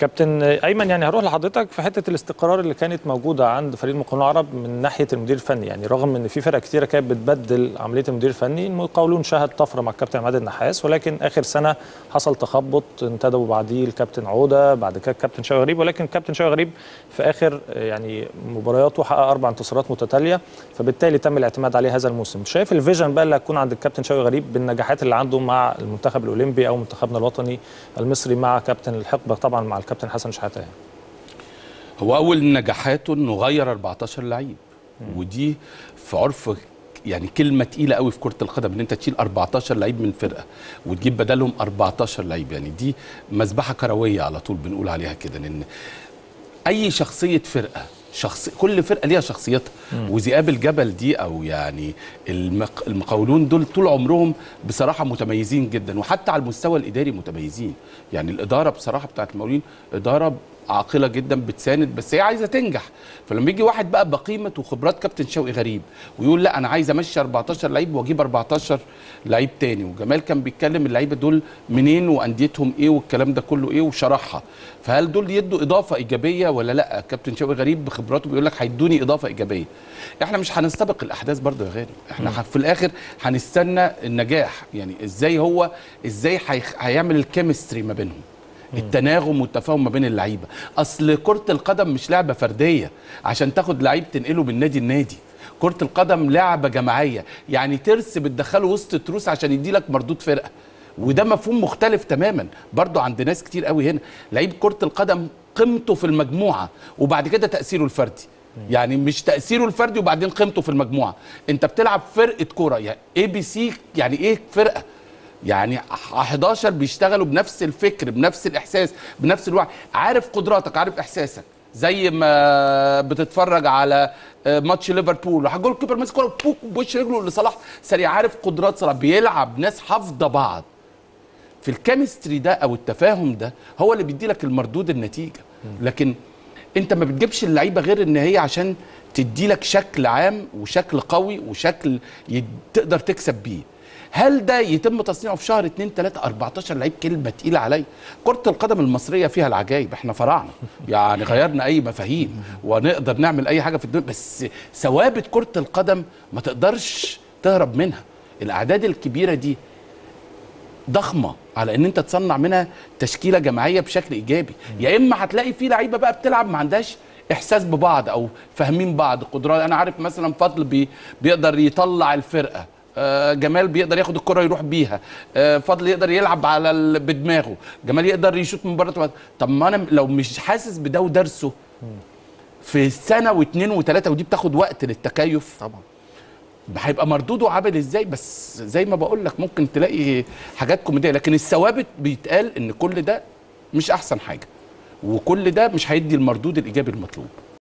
كابتن ايمن يعني هروح لحضرتك في حته الاستقرار اللي كانت موجوده عند فريق المقاولون العرب من ناحيه المدير الفني يعني رغم ان في فرق كتيره كانت بتبدل عمليه المدير الفني المقاولون شهد طفره مع الكابتن عماد النحاس ولكن اخر سنه حصل تخبط انتدبوا بعديه الكابتن عوده بعد كده الكابتن شوقي غريب ولكن الكابتن شوقي غريب في اخر يعني مبارياته حقق اربع انتصارات متتاليه فبالتالي تم الاعتماد عليه هذا الموسم شايف الفيجن بقى اللي هتكون عند الكابتن شوقي غريب بالنجاحات اللي عنده مع المنتخب الاولمبي او منتخبنا الوطني المصري مع كابتن الحقبه طبعا مع الكابتن حسن شحاته يعني. هو اول نجاحاته انه غير 14 لعيب ودي في عرف يعني كلمه تقيله قوي في كره القدم ان انت تشيل 14 لعيب من فرقه وتجيب بدلهم 14 لعيب يعني دي مذبحه كرويه على طول بنقول عليها كده لان اي شخصيه فرقه شخص كل فرقه ليها شخصيتها وذئاب الجبل دي او يعني المق... المقاولون دول طول عمرهم بصراحه متميزين جدا وحتى على المستوى الاداري متميزين يعني الاداره بصراحه بتاعت المقاولين اداره عاقله جدا بتساند بس هي عايزه تنجح فلما يجي واحد بقى بقيمه وخبرات كابتن شوقي غريب ويقول لا انا عايز امشي 14 لعيب واجيب 14 لعيب تاني وجمال كان بيتكلم اللعيبه دول منين وانديتهم ايه والكلام ده كله ايه وشرحها فهل دول يدوا اضافه ايجابيه ولا لا كابتن شوقي غريب بخبراته بيقول لك هيدوني اضافه ايجابيه احنا مش هنستبق الاحداث برضه يا غالي احنا م. في الاخر هنستنى النجاح يعني ازاي هو ازاي هيعمل الكيمستري ما بينهم التناغم والتفاهم ما بين اللعيبه اصل كره القدم مش لعبه فرديه عشان تاخد لعيب تنقله من نادي لنادي كره القدم لعبه جماعيه يعني ترس بتدخله وسط تروس عشان يدي لك مردود فرقه وده مفهوم مختلف تماما برضو عند ناس كتير قوي هنا لعيب كره القدم قيمته في المجموعه وبعد كده تاثيره الفردي يعني مش تاثيره الفردي وبعدين قيمته في المجموعه انت بتلعب فرقه كوره يعني اي بي سي يعني ايه فرقه يعني 11 بيشتغلوا بنفس الفكر بنفس الاحساس بنفس الوعي عارف قدراتك عارف احساسك زي ما بتتفرج على ماتش ليفربول وهجول كيبر ماسك كوره بوك بوش رجله لصلاح سريع عارف قدرات صلاح بيلعب ناس حافظه بعض في الكيمستري ده او التفاهم ده هو اللي بيدي لك المردود النتيجه لكن انت ما بتجيبش اللعيبه غير ان هي عشان تدي لك شكل عام وشكل قوي وشكل تقدر تكسب بيه هل ده يتم تصنيعه في شهر 2 3 14 لعيب كلمه تقيله عليا كره القدم المصريه فيها العجائب احنا فرعنا يعني غيرنا اي مفاهيم ونقدر نعمل اي حاجه في الدنيا بس ثوابت كره القدم ما تقدرش تهرب منها الاعداد الكبيره دي ضخمه على ان انت تصنع منها تشكيله جماعيه بشكل ايجابي يا اما هتلاقي في لعيبه بقى بتلعب ما عندهاش احساس ببعض او فاهمين بعض قدرات انا عارف مثلا فضل بي بيقدر يطلع الفرقه آه جمال بيقدر ياخد الكره يروح بيها آه فضل يقدر يلعب على ال... بدماغه جمال يقدر يشوط من بره طب ما انا لو مش حاسس بده ودرسه في سنه واثنين وثلاثه ودي بتاخد وقت للتكيف طبعا هيبقى مردوده عامل ازاي بس زي ما بقول لك ممكن تلاقي حاجات كوميديه لكن الثوابت بيتقال ان كل ده مش احسن حاجه وكل ده مش هيدي المردود الايجابي المطلوب